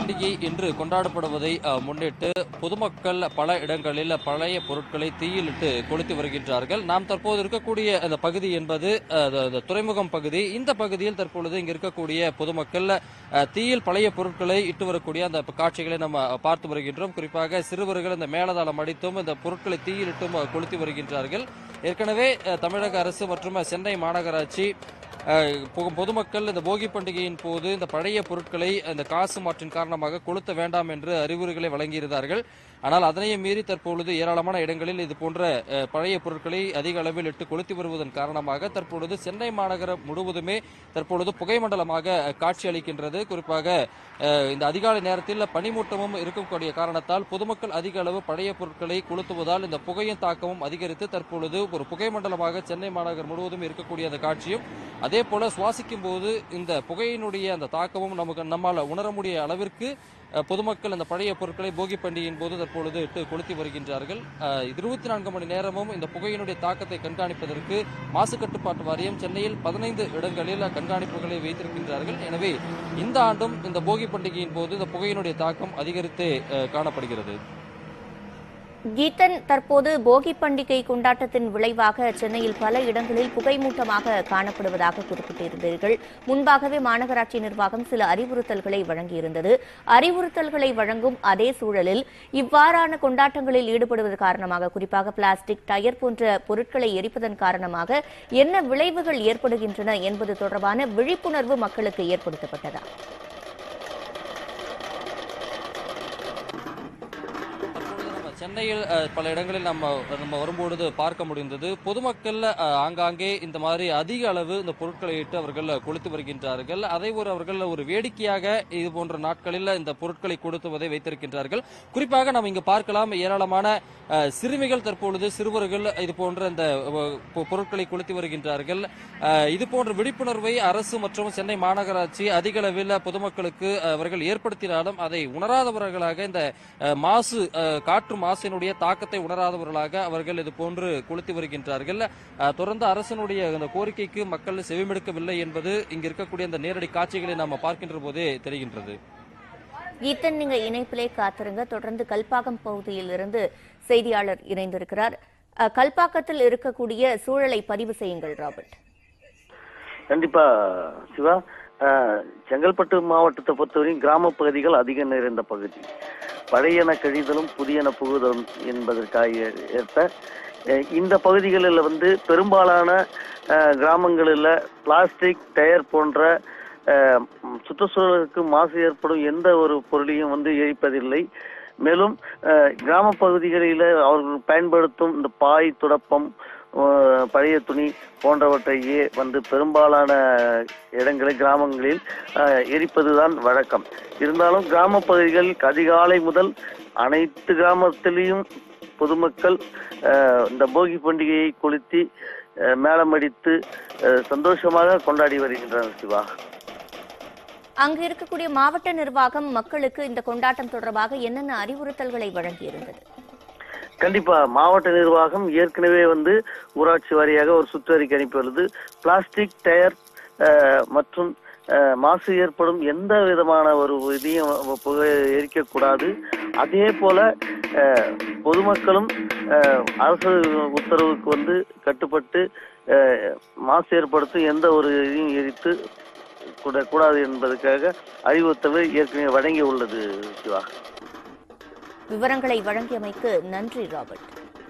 பண்டிகை இன்று கொண்டாடப்படுவதை அஹ், முன்னிட்டு பொதுமக்கள் பல இடங்களில் பழைய பொருட்களை தீயிலிட்டு கொளுத்தி வருகின்றார்கள் நாம் தற்போது இருக்கக்கூடிய அந்த பகுதி என்பது அஹ், அது- அது துறைமுகம் பகுதி இந்த பகுதியில் தற்பொழுது இங்க இருக்கக்கூடிய பொதுமக்கள் அஹ், தீயில் பழைய பொருட்களை இட்டு வரக்கூடிய அந்த காட்சிகளை நம்ம பார்த்து வருகின்றோம் குறிப்பாக சிறுவர்கள் இந்த மேலதாளம் அடித்தும் இந்த பொருட்களை தீயிலிட்டும் அஹ், கொளுத்தி வருகின்றார்கள் ஏற்கனவே அஹ், தமிழக அரசு மற்றும் சென்னை மாநகராட்சி அஹ், பொ- பொதுமக்கள் இந்த போகி பண்டிகையின் போது இந்த பழைய பொருட்களை இந்த காசு மாற்றின் காரணமாக கொளுத்த வேண்டாம் என்று அறிவுரைகளை வழங்கியிருந்தார்கள் ஆனால் அதனையும் மீறி தற்பொழுது ஏராளமான இடங்களில் இது போன்ற அஹ், பழைய பொருட்களை அதிக அளவில் இட்டு கொளுத்தி வருவதன் காரணமாக தற்பொழுது சென்னை மாநகரம் முழுவதுமே தற்பொழுது புகைமண்டலமாக அஹ், காட்சி அளிக்கின்றது குறிப்பாக அஹ், இந்த அதிகாலை நேரத்தில் பனிமூட்டமும் இருக்கக்கூடிய காரணத்தால் பொதுமக்கள் அதிக அளவு பழைய பொருட்களை கொளுத்துவதால் இந்த புகையின் தாக்கமும் அதிகரித்து தற்பொழுது ஒரு புகைமண்டலமாக சென்னை மாநகர் முழுவதும் இருக்கக்கூடிய அந்த காட்சியும் அதே போல சுவாசிக்கும் போது இந்த புகையினுடைய அந்த தாக்கமும் நமக்கு நம்மால் உணர முடிய அளவிற்கு அஹ், பொதுமக்கள் அந்த பழைய பொருட்களை போகி பண்டிகையின் போது தற்பொழுது இட்டு கொளுத்தி வருகின்றார்கள் அஹ், இருபத்தி நான்கு மணி நேரமும் இந்த புகையினுடைய தாக்கத்தை கண்காணிப்பதற்கு மாசு கட்டுப்பாட்டு வாரியம் சென்னையில் பதினைந்து இடங்களில் கண்காணிப்புகளை வைத்திருக்கின்றார்கள் எனவே இந்த ஆண்டும் இந்த போகி பண்டிகையின் போது இந்த புகையினுடைய தாக்கம் அதிகரித்தே அஹ், காணப்படுகிறது கீதன் தற்போது போகி பண்டிகை கொண்டாட்டத்தின் விளைவாக சென்னையில் பல இடங்களில் புகைமூட்டமாக காணப்படுவதாக குறிப்பிட்டிருந்தீர்கள் முன்பாகவே மாநகராட்சி நிர்வாகம் சில அறிவுறுத்தல்களை வழங்கியிருந்தது அறிவுறுத்தல்களை வழங்கும் அதே சூழலில் இவ்வாறான கொண்டாட்டங்களில் ஈடுபடுவது காரணமாக குறிப்பாக பிளாஸ்டிக் டயர் போன்ற பொருட்களை எரிப்பதன் காரணமாக என்ன விளைவுகள் ஏற்படுகின்றன என்பது தொடர்பான விழிப்புணர்வு மக்களுக்கு ஏற்படுத்தப்பட்டதா தற்பொழுது நம்ம சென்னையில் அஹ், பல இடங்களில் நம்ம நம்ம வரும்பொழுது பார்க்க முடிந்தது பொதுமக்கள் அஹ், ஆங்காங்கே இந்த மாதிரி அதிக அளவு இந்த பொருட்களை இட்டு அவர்கள் கொளுத்து வருகின்றார்கள் அதை ஒரு அவர்கள் ஒரு வேடிக்கையாக இது போன்ற நாட்களில் இந்த பொருட்களை கொளுத்துவதை வைத்திருக்கின்றார்கள் குறிப்பாக நாம் இங்கு பார்க்கலாம் ஏராளமான அஹ், சிறுமிகள் தற்பொழுது சிறுவர்கள் இது போன்ற இந்த அஹ், பொ- பொருட்களை கொளுத்தி வருகின்றார்கள் அஹ், இது போன்ற விழிப்புணர்வை அரசு மற்றும் சென்னை மாநகராட்சி அதிக அளவில் பொதுமக்களுக்கு அஹ், அவர்கள் ஏற்படுத்தினாலும் அதை உணராதவர்களாக இந்த அஹ், மாசு அஹ், காற்று மாசினுடைய தாக்கத்தை உணராதவர்களாக அவர்கள் இது போன்று கொளுத்தி வருகின்றார்கள் அஹ், தொடர்ந்து அரசினுடைய இந்த கோரிக்கைக்கு மக்கள் செவிமெடுக்கவில்லை என்பது இங்கு இருக்கக்கூடிய அந்த நேரடி காட்சிகளை நாம் பார்க்கின்ற போதே தெரிகின்றது கீதன் நீங்க இணைப்பிலே காத்திருங்க தொடர்ந்து கல்பாக்கம் பகுதியில் இருந்து செய்தியாளர் இணைந்திருக்கிறார் அஹ், கல்பாக்கத்தில் இருக்கக்கூடிய சூழலை பதிவு செய்யுங்கள் ராபர்ட் கண்டிப்பா சிவா அஹ், செங்கல்பட்டு மாவட்டத்தை பொறுத்தவரையும் கிராம பகுதிகள் அதிக நிறைந்த பகுதி பழையன கழிதலும் புதியன புகுதலும் என்பதற்காக ஏற்ப அஹ், இந்த பகுதிகளில் வந்து பெரும்பாலான அஹ், கிராமங்களில் பிளாஸ்டிக் டயர் போன்ற அஹ், ம், சுற்றுச்சூழலுக்கு மாசு ஏற்படும் எந்த ஒரு பொருளையும் வந்து எரிப்பதில்லை மேலும் அஹ், கிராம பகுதிகளில் அவர்கள் பயன்படுத்தும் இந்த பாய் துடப்பம் அஹ், பழைய துணி போன்றவற்றையே வந்து பெரும்பாலான இடங்களில் கிராமங்களில் அஹ், எரிப்பதுதான் வழக்கம் இருந்தாலும் கிராம பகுதிகள் அதிகாலை முதல் அனைத்து கிராமத்திலையும் பொதுமக்கள் அஹ், இந்த போகி பண்டிகையை கொளுத்தி அஹ், மேளமடித்து அஹ், சந்தோஷமாக கொண்டாடி வருகின்றனர் சிவா அங்கு இருக்கக்கூடிய மாவட்ட நிர்வாகம் மக்களுக்கு இந்த கொண்டாட்டம் தொடர்பாக என்னென்ன அறிவுறுத்தல்களை வழங்கியிருந்தது கண்டிப்பா மாவட்ட நிர்வாகம் ஏற்கனவே வந்து ஊராட்சி வாரியாக ஒரு சுற்றறிக்கை அனுப்பியுள்ளது பிளாஸ்டிக் டயர் அஹ், மற்றும் அஹ், மாசு ஏற்படும் எந்த விதமான ஒரு இதையும் புகை எரிக்கக்கூடாது அதே போல அஹ், பொதுமக்களும் அஹ், அரசு உத்தரவுக்கு வந்து கட்டுப்பட்டு அஹ், மாசு ஏற்படுத்தும் எந்த ஒரு இதையும் எரித்து கூட- கூடாது என்பதற்காக அறிவுறுத்தலை ஏற்கனவே வழங்கி உள்ளது சிவா விவரங்களை வழங்கியமைக்கு நன்றி ராபர்ட்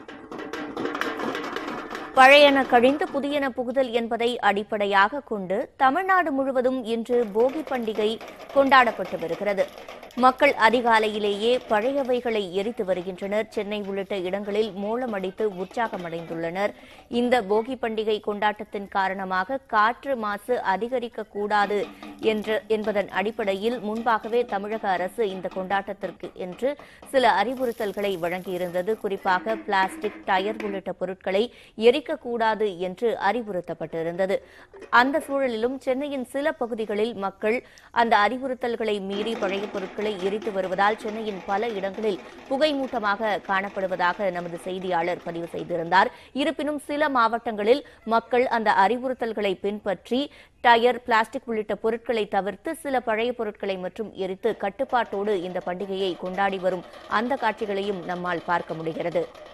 பழையன கழிந்து புதியன புகுதல் என்பதை அடிப்படையாக கொண்டு தமிழ்நாடு முழுவதும் இன்று போகி பண்டிகை கொண்டாடப்பட்டு வருகிறது மக்கள் அதிகாலையிலேயே பழையவைகளை எரித்து வருகின்றனர் சென்னை உள்ளிட்ட இடங்களில் மோளமடித்து உற்சாகமடைந்துள்ளனர் இந்த போகி பண்டிகை கொண்டாட்டத்தின் காரணமாக காற்று மாசு அதிகரிக்க கூடாது என்று என்பதன் அடிப்படையில் முன்பாகவே தமிழக அரசு இந்த கொண்டாட்டத்திற்கு என்று சில அறிவுறுத்தல்களை வழங்கியிருந்தது குறிப்பாக பிளாஸ்டிக் டயர் உள்ளிட்ட பொருட்களை எரிக்கக்கூடாது என்று அறிவுறுத்தப்பட்டிருந்தது அந்த சூழலிலும் சென்னையின் சில பகுதிகளில் மக்கள் அந்த அறிவுறுத்தல்களை மீறி பழைய பொருட்களை எரித்து வருவதால் சென்னையின் பல இடங்களில் புகைமூட்டமாக காணப்படுவதாக நமது செய்தியாளர் பதிவு செய்திருந்தார் இருப்பினும் சில மாவட்டங்களில் மக்கள் அந்த அறிவுறுத்தல்களை பின்பற்றி டயர் பிளாஸ்டிக் உள்ளிட்ட பொருட்களை தவிர்த்து சில பழைய பொருட்களை மற்றும் எரித்து கட்டுப்பாட்டோடு இந்த பண்டிகையை கொண்டாடி வரும் அந்த காட்சிகளையும் நம்மால் பார்க்க முடிகிறது